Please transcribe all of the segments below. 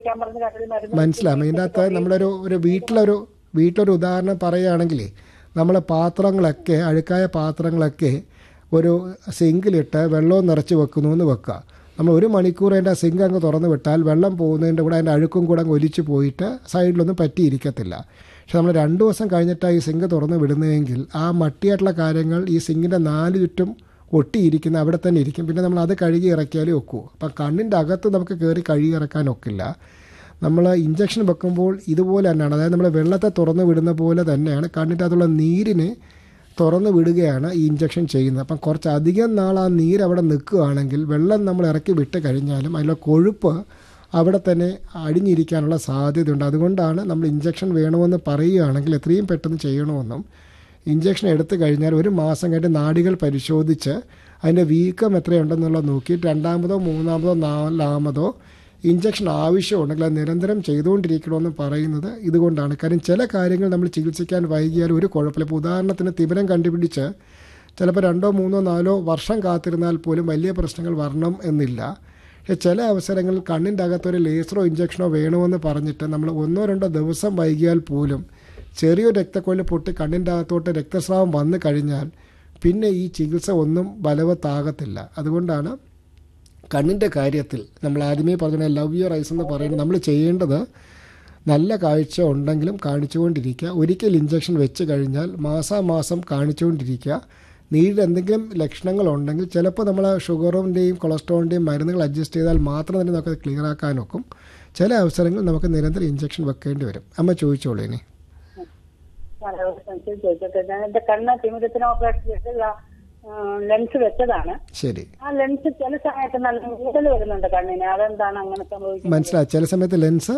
കഴിക്കാൻ പറഞ്ഞ് കടലിൽ മരുന്ന് മനസ്സിലാവും ഇതിൻ്റെ അകത്ത് നമ്മളൊരു ഒരു വീട്ടിലൊരു വീട്ടിലൊരു ഉദാഹരണം പറയുകയാണെങ്കിൽ നമ്മൾ പാത്രങ്ങളൊക്കെ അഴുക്കായ പാത്രങ്ങളൊക്കെ ഒരു സിങ്കിലിട്ട് വെള്ളവും നിറച്ച് വെക്കുന്നു എന്ന് വെക്കുക നമ്മൾ ഒരു മണിക്കൂർ അതിൻ്റെ സിങ്ക് അങ്ങ് തുറന്ന് വിട്ടാൽ വെള്ളം പോകുന്നതിൻ്റെ കൂടെ അതിൻ്റെ അഴുക്കും കൂടെ അങ്ങ് ഒലിച്ച് പോയിട്ട് സൈഡിലൊന്നും പറ്റിയിരിക്കത്തില്ല പക്ഷെ നമ്മൾ രണ്ട് ദിവസം കഴിഞ്ഞിട്ടാണ് ഈ സിങ്ക് തുറന്ന് വിടുന്നതെങ്കിൽ ആ മട്ടിയായിട്ടുള്ള കാര്യങ്ങൾ ഈ സിങ്കിൻ്റെ നാല് ചുറ്റും ഒട്ടിയിരിക്കുന്ന അവിടെ തന്നെ ഇരിക്കും പിന്നെ നമ്മൾ അത് കഴുകി ഇറക്കിയാലേ ഒക്കൂ അപ്പം കണ്ണിൻ്റെ അകത്ത് നമുക്ക് കയറി കഴുകി ഇറക്കാൻ ഒക്കില്ല നമ്മൾ ഇഞ്ചക്ഷൻ വെക്കുമ്പോൾ ഇതുപോലെ തന്നെയാണ് അതായത് നമ്മൾ വെള്ളത്തെ തുറന്ന് വിടുന്ന പോലെ തന്നെയാണ് കണ്ണിൻ്റെ അകത്തുള്ള നീരിനെ തുറന്ന് വിടുകയാണ് ഈ ഇഞ്ചക്ഷൻ ചെയ്യുന്നത് അപ്പം കുറച്ച് അധികം നാൾ ആ നീര് അവിടെ നിൽക്കുകയാണെങ്കിൽ വെള്ളം നമ്മൾ ഇറക്കി വിട്ട് കഴിഞ്ഞാലും അതിലുള്ള കൊഴുപ്പ് അവിടെ തന്നെ അടിഞ്ഞിരിക്കാനുള്ള സാധ്യതയുണ്ട് അതുകൊണ്ടാണ് നമ്മൾ ഇഞ്ചക്ഷൻ വേണമെന്ന് പറയുകയാണെങ്കിൽ എത്രയും പെട്ടെന്ന് ചെയ്യണമെന്നും ഇഞ്ചക്ഷൻ എടുത്തു കഴിഞ്ഞാൽ ഒരു മാസം കഴിഞ്ഞ് നാടികൾ പരിശോധിച്ച് അതിൻ്റെ വീക്കം എത്രയുണ്ടെന്നുള്ളത് നോക്കിയിട്ട് രണ്ടാമതോ മൂന്നാമതോ നാലാമതോ ഇഞ്ചക്ഷൻ ആവശ്യമുണ്ടെങ്കിൽ അത് നിരന്തരം ചെയ്തുകൊണ്ടിരിക്കണമെന്ന് പറയുന്നത് ഇതുകൊണ്ടാണ് കാര്യം ചില കാര്യങ്ങൾ നമ്മൾ ചികിത്സിക്കാൻ വൈകിയാൽ ഒരു കുഴപ്പമില്ല ഇപ്പോൾ ഉദാഹരണത്തിന് തിമിരം കണ്ടുപിടിച്ച് ചിലപ്പോൾ രണ്ടോ മൂന്നോ നാലോ വർഷം കാത്തിരുന്നാൽ പോലും വലിയ പ്രശ്നങ്ങൾ വരണം എന്നില്ല പക്ഷേ ചില അവസരങ്ങളിൽ കണ്ണിൻ്റെ അകത്തൊരു ലേസറോ ഇഞ്ചക്ഷനോ വേണമെന്ന് പറഞ്ഞിട്ട് നമ്മൾ ഒന്നോ രണ്ടോ ദിവസം വൈകിയാൽ പോലും ചെറിയൊരു രക്തക്കൊഴൽ പൊട്ടി കണ്ണിൻ്റെ അകത്തോട്ട് രക്തസ്രാവം വന്നു കഴിഞ്ഞാൽ പിന്നെ ഈ ചികിത്സ ഒന്നും ബലവത്താകത്തില്ല അതുകൊണ്ടാണ് കണ്ണിൻ്റെ കാര്യത്തിൽ നമ്മൾ ആദ്യമേ പറഞ്ഞ ലവ് യുവർ ഐസ് എന്ന് പറയുന്നത് നമ്മൾ ചെയ്യേണ്ടത് നല്ല കാഴ്ച ഉണ്ടെങ്കിലും കാണിച്ചുകൊണ്ടിരിക്കുക ഒരിക്കൽ ഇഞ്ചക്ഷൻ വെച്ച് കഴിഞ്ഞാൽ മാസാമാസം കാണിച്ചുകൊണ്ടിരിക്കുക നീരിൽ എന്തെങ്കിലും ലക്ഷണങ്ങൾ ഉണ്ടെങ്കിൽ ചിലപ്പോൾ നമ്മൾ ഷുഗറിൻ്റെയും കൊളസ്ട്രോളിൻ്റെയും മരുന്നുകൾ അഡ്ജസ്റ്റ് ചെയ്താൽ മാത്രം തന്നെ നമുക്ക് ക്ലിയർ ആക്കാൻ ഒക്കും ചില അവസരങ്ങളിൽ നമുക്ക് നിരന്തരം ഇഞ്ചക്ഷൻ വെക്കേണ്ടി വരും അമ്മ ചോദിച്ചോളൂ ഇനി സാറേ, ഒരു സംശയം ചോദിച്ചോട്ടെ ഞാൻ എന്റെ കണ്ണ് തിമിരത്തിന് ഓപ്പറേഷൻ ചെയ്ത് ലെൻസ് വെച്ചതാണ് ശരി ആ ലെൻസ് ചില സമയത്ത് നല്ല മൂടൽ വരുന്നുണ്ട് കണ്ണിന് അതെന്താണ് അങ്ങനെ സംഭവിക്കുന്നത് മനസ്സിലായി ചില സമയത്ത് ലെൻസ്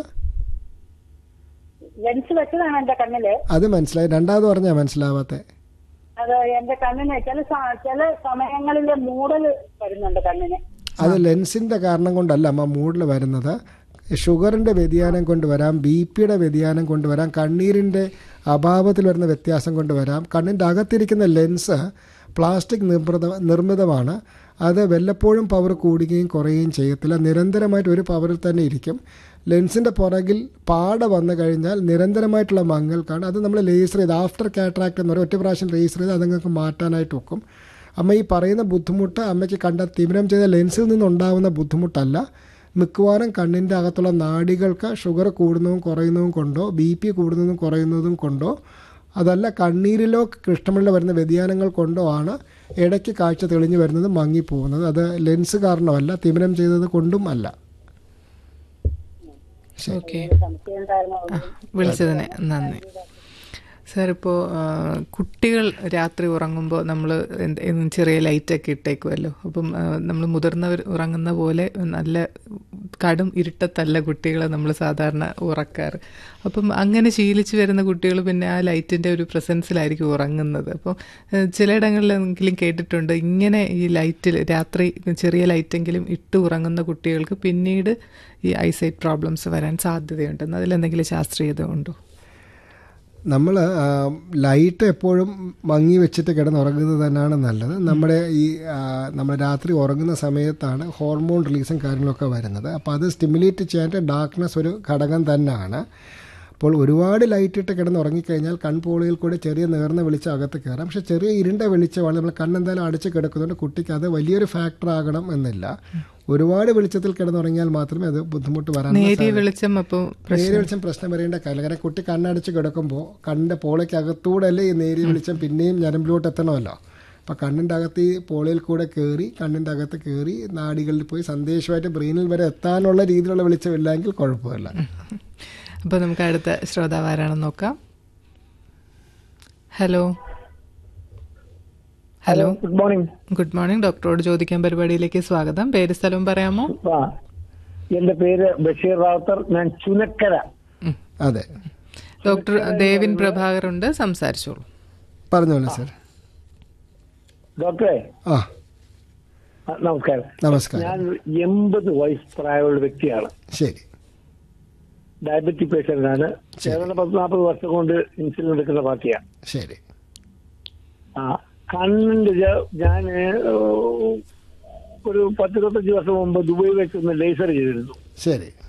ലെൻസ് വെച്ചതാണ് എന്റെ കണ്ണില് അത് മനസ്സിലായി രണ്ടാമത് പറഞ്ഞാൽ മനസ്സിലാവാത്ത അത് എന്റെ കണ്ണിന് ചില സ- ചില സമയങ്ങളിൽ മൂടൽ വരുന്നുണ്ട് കണ്ണിന് അത് ലെൻസിൻ്റെ കാരണം കൊണ്ടല്ല അമ്മ മൂഡിൽ വരുന്നത് ഷുഗറിൻ്റെ വ്യതിയാനം കൊണ്ട് വരാം ബി പിയുടെ വ്യതിയാനം കൊണ്ട് വരാം കണ്ണീരിൻ്റെ അഭാവത്തിൽ വരുന്ന വ്യത്യാസം കൊണ്ട് വരാം കണ്ണിൻ്റെ അകത്തിരിക്കുന്ന ലെൻസ് പ്ലാസ്റ്റിക് നിർമ്മിത നിർമ്മിതമാണ് അത് വല്ലപ്പോഴും പവർ കൂടുകയും കുറയുകയും ചെയ്യത്തില്ല നിരന്തരമായിട്ട് ഒരു പവറിൽ തന്നെ ഇരിക്കും ലെൻസിൻ്റെ പുറകിൽ പാട വന്നു കഴിഞ്ഞാൽ നിരന്തരമായിട്ടുള്ള മങ്ങൽക്കാണ് അത് നമ്മൾ ലേസർ ചെയ്ത് ആഫ്റ്റർ കാറ്ററാക്ട് എന്ന് പറയും ഒറ്റ പ്രാവശ്യം ലേസർ ചെയ്ത് അത് നിങ്ങൾക്ക് മാറ്റാനായിട്ട് വെക്കും അമ്മ ഈ പറയുന്ന ബുദ്ധിമുട്ട് അമ്മയ്ക്ക് കണ്ട തിമിരം ചെയ്ത ലെൻസിൽ നിന്നുണ്ടാവുന്ന ബുദ്ധിമുട്ടല്ല മിക്കവാറും കണ്ണിൻ്റെ അകത്തുള്ള നാഡികൾക്ക് ഷുഗർ കൂടുന്നതും കുറയുന്നതും കൊണ്ടോ ബി പി കൂടുന്നതും കുറയുന്നതും കൊണ്ടോ അതല്ല കണ്ണീരിലോ കൃഷ്ണമണിലോ വരുന്ന വ്യതിയാനങ്ങൾ കൊണ്ടോ ആണ് ഇടയ്ക്ക് കാഴ്ച തെളിഞ്ഞു വരുന്നത് മങ്ങിപ്പോകുന്നത് അത് ലെൻസ് കാരണമല്ല തിമിരം ചെയ്തത് കൊണ്ടും അല്ല ഓക്കെ സംശയം ഉണ്ടായിരുന്നു വിളിച്ചതിന് നന്ദി സാർ ഇപ്പോൾ കുട്ടികൾ രാത്രി ഉറങ്ങുമ്പോൾ നമ്മൾ ചെറിയ ലൈറ്റൊക്കെ ഇട്ടേക്കുമല്ലോ അപ്പം നമ്മൾ മുതിർന്നവർ ഉറങ്ങുന്ന പോലെ നല്ല കടും ഇരുട്ടത്തല്ല കുട്ടികളെ നമ്മൾ സാധാരണ ഉറക്കാറ് അപ്പം അങ്ങനെ ശീലിച്ച് വരുന്ന കുട്ടികൾ പിന്നെ ആ ലൈറ്റിൻ്റെ ഒരു പ്രസൻസിലായിരിക്കും ഉറങ്ങുന്നത് അപ്പം ഏഹ്, ചിലയിടങ്ങളിലെങ്കിലും കേട്ടിട്ടുണ്ട് ഇങ്ങനെ ഈ ലൈറ്റിൽ രാത്രി ചെറിയ ലൈറ്റെങ്കിലും ഇട്ട് ഉറങ്ങുന്ന കുട്ടികൾക്ക് പിന്നീട് ഈ ഐസൈറ്റ് പ്രോബ്ലംസ് വരാൻ സാധ്യതയുണ്ടെന്ന് അതിലെന്തെങ്കിലും ശാസ്ത്രീയത ഉണ്ടോ നമ്മൾ ലൈറ്റ് എപ്പോഴും മങ്ങി വെച്ചിട്ട് കിടന്നുറങ്ങുന്നത് തന്നെയാണ് നല്ലത് നമ്മുടെ ഈ നമ്മൾ രാത്രി ഉറങ്ങുന്ന സമയത്താണ് ഹോർമോൺ റിലീസും കാര്യങ്ങളൊക്കെ വരുന്നത് അപ്പോൾ അത് സ്റ്റിമുലേറ്റ് ചെയ്യാനായിട്ട് ഡാർക്ക്നെസ് ഒരു ഘടകം തന്നെയാണ് അപ്പോൾ ഒരുപാട് ലൈറ്റ് ഇട്ട് കിടന്ന് ഉറങ്ങിക്കഴിഞ്ഞാൽ കൺപോളിയിൽ കൂടെ ചെറിയ നേർന്ന വെളിച്ചം അകത്ത് കയറാം പക്ഷേ ചെറിയ ഇരുണ്ട വെളിച്ചമാണ് നമ്മൾ കണ്ണെന്തായാലും അടച്ച് കിടക്കുന്നുണ്ട് കുട്ടിക്ക് അത് വലിയൊരു ഫാക്ടർ ആകണം എന്നില്ല ഒരുപാട് വെളിച്ചത്തിൽ കിടന്നുറങ്ങിയാൽ മാത്രമേ അത് ബുദ്ധിമുട്ട് വരാൻ നേരിയ വെളിച്ചം അപ്പോൾ നേരിയ വെളിച്ചം പ്രശ്നം വരേണ്ട കാര്യമില്ല കാരണം കുട്ടി കണ്ണടച്ച് കിടക്കുമ്പോൾ കണ്ണിന്റെ പോളയ്ക്ക് അകത്തൂടെ അല്ലേ ഈ നേരിയ വെളിച്ചം പിന്നെയും ഞരമ്പിലോട്ട് എത്തണമല്ലോ അപ്പം കണ്ണിൻ്റെ അകത്ത് ഈ പോളയിൽ കൂടെ കയറി കണ്ണിൻ്റെ അകത്ത് കയറി നാടികളിൽ പോയി സന്ദേശമായിട്ട് ബ്രെയിനിൽ വരെ എത്താനുള്ള രീതിയിലുള്ള വെളിച്ചമില്ലെങ്കിൽ കുഴപ്പമില്ല അപ്പോൾ നമുക്ക് അടുത്ത ശ്രോതാവ് ആരാണെന്ന് നോക്കാം hello hello good morning good morning ഡോക്ടറോട് ചോദിക്കാൻ പരിപാടിയിലേക്ക് സ്വാഗതം പേര് സ്ഥലവും പറയാമോ ആ എന്റെ പേര് ബഷീർ റാവുത്തർ ഞാൻ ചുനക്കര ഉം. അതെ ഡോക്ടർ ദേവിൻ പ്രഭാകർ ഉണ്ട് സംസാരിച്ചോളൂ പറഞ്ഞോളൂ സർ ഡോക്ടറെ ആ ആ, നമസ്കാരം നമസ്കാരം ഞാൻ എൺപത് വയസ്സ് പ്രായമുള്ള വ്യക്തിയാണ് ശരി ഡയബറ്റിക് പേഷ്യന്റ് ആണ് ഏതാണ്ട് പത്ത് നാൽപ്പത് വർഷം കൊണ്ട് ഇൻസുലിൻ എടുക്കുന്ന പാർട്ടിയാണ് ശരി ആ കണ്ണിന്റെ ഞാൻ ഒരു പത്തിരുപത്തഞ്ച് വർഷം മുമ്പ് ദുബായ് വെച്ച് ഒന്ന് ലേസർ ചെയ്തിരുന്നു ശരി